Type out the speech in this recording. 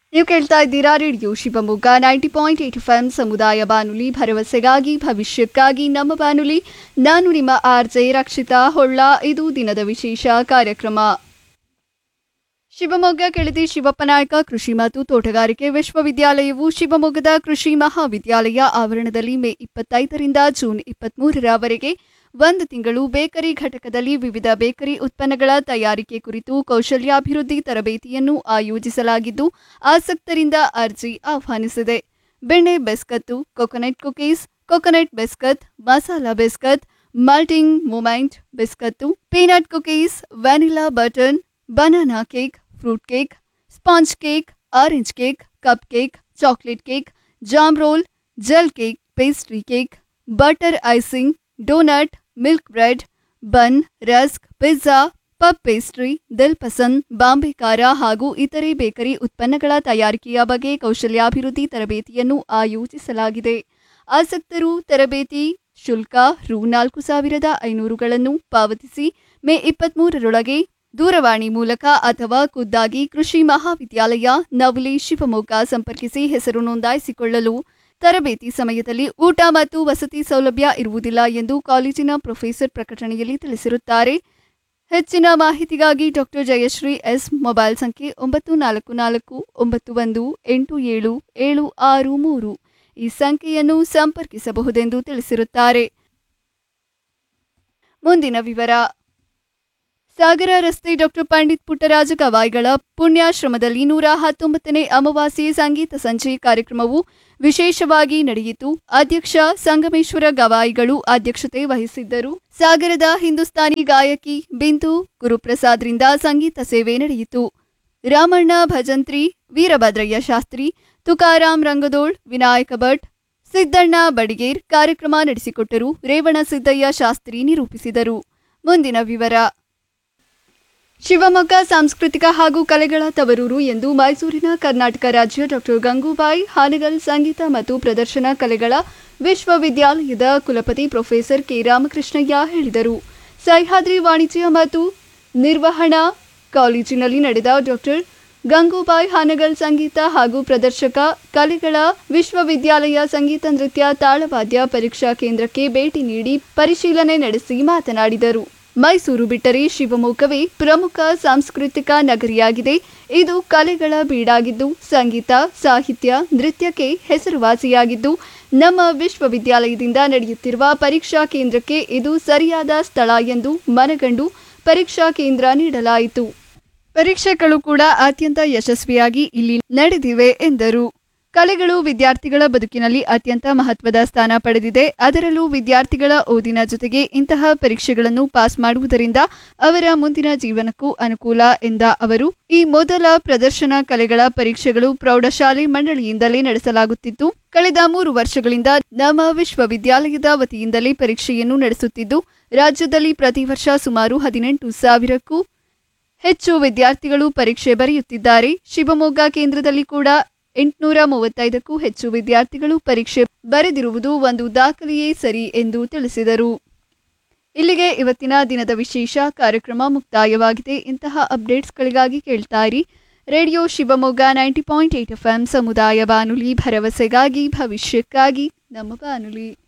ನೀವು ಕೇಳ್ತಾ ಇದ್ದೀರಾ radio Shivamogga ninety point eight F M ಸಮುದಾಯ ಬಾನುಲಿ ಭರವಸೆಗಾಗಿ ಭವಿಷ್ಯಕ್ಕಾಗಿ ನಮ್ಮ ಬಾನುಲಿ ನಾನು ನಿಮ್ಮ ಆರ್ ಜೆ ರಕ್ಷಿತಾ ಹೊಳ್ಳ ಇದು ದಿನದ ವಿಶೇಷ ಕಾರ್ಯಕ್ರಮ ಶಿವಮೊಗ್ಗ ಕೆಳದಿ ಶಿವಪ್ಪ ನಾಯಕ ಕೃಷಿ ಮತ್ತು ತೋಟಗಾರಿಕೆ ವಿಶ್ವವಿದ್ಯಾಲಯವು ಶಿವಮೊಗ್ಗದ ಕೃಷಿ ಮಹಾವಿದ್ಯಾಲಯ ಆವರಣದಲ್ಲಿ ಮೇ ಇಪ್ಪತ್ತೈದರಿಂದ ಜೂನ್ ಇಪ್ಪತ್ತ್ಮೂರರವರೆಗೆ ಒಂದು ತಿಂಗಳು ಬೇಕರಿ ಘಟಕದಲ್ಲಿ ವಿವಿಧ ಬೇಕರಿ ಉತ್ಪನ್ನಗಳ ತಯಾರಿಕೆ ಕುರಿತು ಕೌಶಲ್ಯಾಭಿವೃದ್ಧಿ ತರಬೇತಿಯನ್ನು ಆಯೋಜಿಸಲಾಗಿದ್ದು ಆಸಕ್ತರಿಂದ ಅರ್ಜಿ ಆಹ್ವಾನಿಸಿದೆ ಬೆಣ್ಣೆ biscuit coconut cookies coconut biscuit masala biscuit melting moment biscuit peanut cookies vanilla button banana cake fruit cake sponge cake orange cake cup cake chocolate cake jam roll gel cake pastry cake butter icing doughnut milk bread bun rusk pizza puff pastry dil pasand Bombay ಖಾರ ಹಾಗೂ ಇತರೆ bakery ಉತ್ಪನ್ನಗಳ ತಯಾರಿಕೆಯ ಬಗ್ಗೆ ಕೌಶಲ್ಯಾಭಿವೃದ್ಧಿ ತರಬೇತಿಯನ್ನು ಆಯೋಜಿಸಲಾಗಿದೆ ಆಸಕ್ತರು ತರಬೇತಿ ಶುಲ್ಕ ರು ನಾಲ್ಕು ಸಾವಿರದ ಐನೂರುಗಳನ್ನು ಪಾವತಿಸಿ ಮೇ ಇಪ್ಪತ್ಮೂರರೊಳಗೆ ದೂರವಾಣಿ ಮೂಲಕ ಅಥವಾ ಖುದ್ದಾಗಿ ಕೃಷಿ ಮಹಾವಿದ್ಯಾಲಯ ನವಲಿ ಶಿವಮೊಗ್ಗ ಸಂಪರ್ಕಿಸಿ ಹೆಸರು ನೋಂದಾಯಿಸಿಕೊಳ್ಳಲು ತರಬೇತಿ ಸಮಯದಲ್ಲಿ ಊಟ ಮತ್ತು ವಸತಿ ಸೌಲಭ್ಯ ಇರುವುದಿಲ್ಲ ಎಂದು ಕಾಲೇಜಿನ ಪ್ರೊಫೆಸರ್ ಪ್ರಕಟಣೆಯಲ್ಲಿ ತಿಳಿಸಿರುತ್ತಾರೆ ಹೆಚ್ಚಿನ ಮಾಹಿತಿಗಾಗಿ ಡಾಕ್ಟರ್ ಜಯಶ್ರೀ ಎಸ್ ಮೊಬೈಲ್ ಸಂಖ್ಯೆ ಒಂಬತ್ತು ನಾಲ್ಕು ನಾಲ್ಕು ಒಂಬತ್ತು ಒಂದು ಎಂಟು ಏಳು ಏಳು ಆರು ಮೂರು ಈ ಸಂಖ್ಯೆಯನ್ನು ಸಂಪರ್ಕಿಸಬಹುದೆಂದು ತಿಳಿಸಿರುತ್ತಾರೆ ಮುಂದಿನ ವಿವರ ಸಾಗರ ರಸ್ತೆ ಡಾಕ್ಟರ್ ಪಂಡಿತ್ ಪುಟ್ಟರಾಜ ಗವಾಯಿಗಳ ಪುಣ್ಯಾಶ್ರಮದಲ್ಲಿ ನೂರ ಹತ್ತೊಂಬತ್ತನೇ ಅಮಾವಾಸ್ಯೆ ಸಂಗೀತ ಸಂಜೆ ಕಾರ್ಯಕ್ರಮವು ವಿಶೇಷವಾಗಿ ನಡೆಯಿತು ಅಧ್ಯಕ್ಷ ಸಂಗಮೇಶ್ವರ ಗವಾಯಿಗಳು ಅಧ್ಯಕ್ಷತೆ ವಹಿಸಿದ್ದರು ಸಾಗರದ ಹಿಂದೂಸ್ತಾನಿ ಗಾಯಕಿ ಬಿಂದು ಗುರುಪ್ರಸಾದ್ರಿಂದ ಸಂಗೀತ ಸೇವೆ ನಡೆಯಿತು ರಾಮಣ್ಣ ಭಜಂತ್ರಿ ವೀರಭದ್ರಯ್ಯ ಶಾಸ್ತ್ರಿ ತುಕಾರಾಂ ರಂಗದೋಳ್ ವಿನಾಯಕ ಭಟ್ ಸಿದ್ದಣ್ಣ ಬಡಿಗೇರ್ ಕಾರ್ಯಕ್ರಮ ನಡೆಸಿಕೊಟ್ಟರು ರೇವಣ ಸಿದ್ದಯ್ಯ ಶಾಸ್ತ್ರಿ ನಿರೂಪಿಸಿದರು ಮುಂದಿನ ವಿವರ ಶಿವಮೊಗ್ಗ ಸಾಂಸ್ಕೃತಿಕ ಹಾಗೂ ಕಲೆಗಳ ತವರೂರು ಎಂದು ಮೈಸೂರಿನ ಕರ್ನಾಟಕ ರಾಜ್ಯ ಡಾಕ್ಟರ್ ಗಂಗೂಬಾಯಿ ಹಾನಗಲ್ ಸಂಗೀತ ಮತ್ತು ಪ್ರದರ್ಶನ ಕಲೆಗಳ ವಿಶ್ವವಿದ್ಯಾಲಯದ ಕುಲಪತಿ ಪ್ರೊಫೆಸರ್ ಕೆ ರಾಮಕೃಷ್ಣಯ್ಯ ಹೇಳಿದರು ಸಹ್ಯಾದ್ರಿ ವಾಣಿಜ್ಯ ಮತ್ತು ನಿರ್ವಹಣಾ ಕಾಲೇಜಿನಲ್ಲಿ ನಡೆದ ಡಾಕ್ಟರ್ ಗಂಗೂಬಾಯಿ ಹಾನಗಲ್ ಸಂಗೀತ ಹಾಗೂ ಪ್ರದರ್ಶಕ ಕಲೆಗಳ ವಿಶ್ವವಿದ್ಯಾಲಯ ಸಂಗೀತ ನೃತ್ಯ ತಾಳವಾದ್ಯ ಪರೀಕ್ಷಾ ಕೇಂದ್ರಕ್ಕೆ ಭೇಟಿ ನೀಡಿ ಪರಿಶೀಲನೆ ನಡೆಸಿ ಮಾತನಾಡಿದರು ಮೈಸೂರು ಬಿಟ್ಟರೆ ಶಿವಮೊಗ್ಗವೇ ಪ್ರಮುಖ ಸಾಂಸ್ಕೃತಿಕ ನಗರಿಯಾಗಿದೆ ಇದು ಕಲೆಗಳ ಬೀಡಾಗಿದ್ದು ಸಂಗೀತ ಸಾಹಿತ್ಯ ನೃತ್ಯಕ್ಕೆ ಹೆಸರುವಾಸಿಯಾಗಿದ್ದು ನಮ್ಮ ವಿಶ್ವವಿದ್ಯಾಲಯದಿಂದ ನಡೆಯುತ್ತಿರುವ ಪರೀಕ್ಷಾ ಕೇಂದ್ರಕ್ಕೆ ಇದು ಸರಿಯಾದ ಸ್ಥಳ ಎಂದು ಮನಗಂಡು ಪರೀಕ್ಷಾ ಕೇಂದ್ರ ನೀಡಲಾಯಿತು ಪರೀಕ್ಷೆಗಳು ಕೂಡ ಅತ್ಯಂತ ಯಶಸ್ವಿಯಾಗಿ ಇಲ್ಲಿ ನಡೆದಿವೆ ಎಂದರು ಕಲೆಗಳು ವಿದ್ಯಾರ್ಥಿಗಳ ಬದುಕಿನಲ್ಲಿ ಅತ್ಯಂತ ಮಹತ್ವದ ಸ್ಥಾನ ಪಡೆದಿದೆ ಅದರಲ್ಲೂ ವಿದ್ಯಾರ್ಥಿಗಳ ಓದಿನ ಜೊತೆಗೆ ಇಂತಹ ಪರೀಕ್ಷೆಗಳನ್ನು ಪಾಸ್ ಮಾಡುವುದರಿಂದ ಅವರ ಮುಂದಿನ ಜೀವನಕ್ಕೂ ಅನುಕೂಲ ಎಂದ ಅವರು ಈ ಮೊದಲ ಪ್ರದರ್ಶನ ಕಲೆಗಳ ಪರೀಕ್ಷೆಗಳು ಪ್ರೌಢಶಾಲೆ ಮಂಡಳಿಯಿಂದಲೇ ನಡೆಸಲಾಗುತ್ತಿದ್ದು ಕಳೆದ ಮೂರು ವರ್ಷಗಳಿಂದ ನಮ್ಮ ವಿಶ್ವವಿದ್ಯಾಲಯದ ವತಿಯಿಂದಲೇ ಪರೀಕ್ಷೆಯನ್ನು ನಡೆಸುತ್ತಿದ್ದು ರಾಜ್ಯದಲ್ಲಿ ಪ್ರತಿ ವರ್ಷ ಸುಮಾರು ಹದಿನೆಂಟು ಸಾವಿರಕ್ಕೂ ಹೆಚ್ಚು ವಿದ್ಯಾರ್ಥಿಗಳು ಪರೀಕ್ಷೆ ಬರೆಯುತ್ತಿದ್ದಾರೆ ಶಿವಮೊಗ್ಗ ಕೇಂದ್ರದಲ್ಲಿ ಕೂಡ ಎಂಟುನೂರ ಮೂವತ್ತೈದಕ್ಕೂ ಹೆಚ್ಚು ವಿದ್ಯಾರ್ಥಿಗಳು ಪರೀಕ್ಷೆ ಬರೆದಿರುವುದು ಒಂದು ದಾಖಲೆಯೇ ಸರಿ ಎಂದು ತಿಳಿಸಿದರು ಇಲ್ಲಿಗೆ ಇವತ್ತಿನ ದಿನದ ವಿಶೇಷ ಕಾರ್ಯಕ್ರಮ ಮುಕ್ತಾಯವಾಗಿದೆ ಇಂತಹ ಅಪ್ಡೇಟ್ಸ್ಗಳಿಗಾಗಿ ಕೇಳ್ತಾ ಇರಿ radio Shivamogga ninety point eight F M ಸಮುದಾಯ ಬಾನುಲಿ ಭರವಸೆಗಾಗಿ ಭವಿಷ್ಯಕ್ಕಾಗಿ ನಮ್ಮ ಬಾನುಲಿ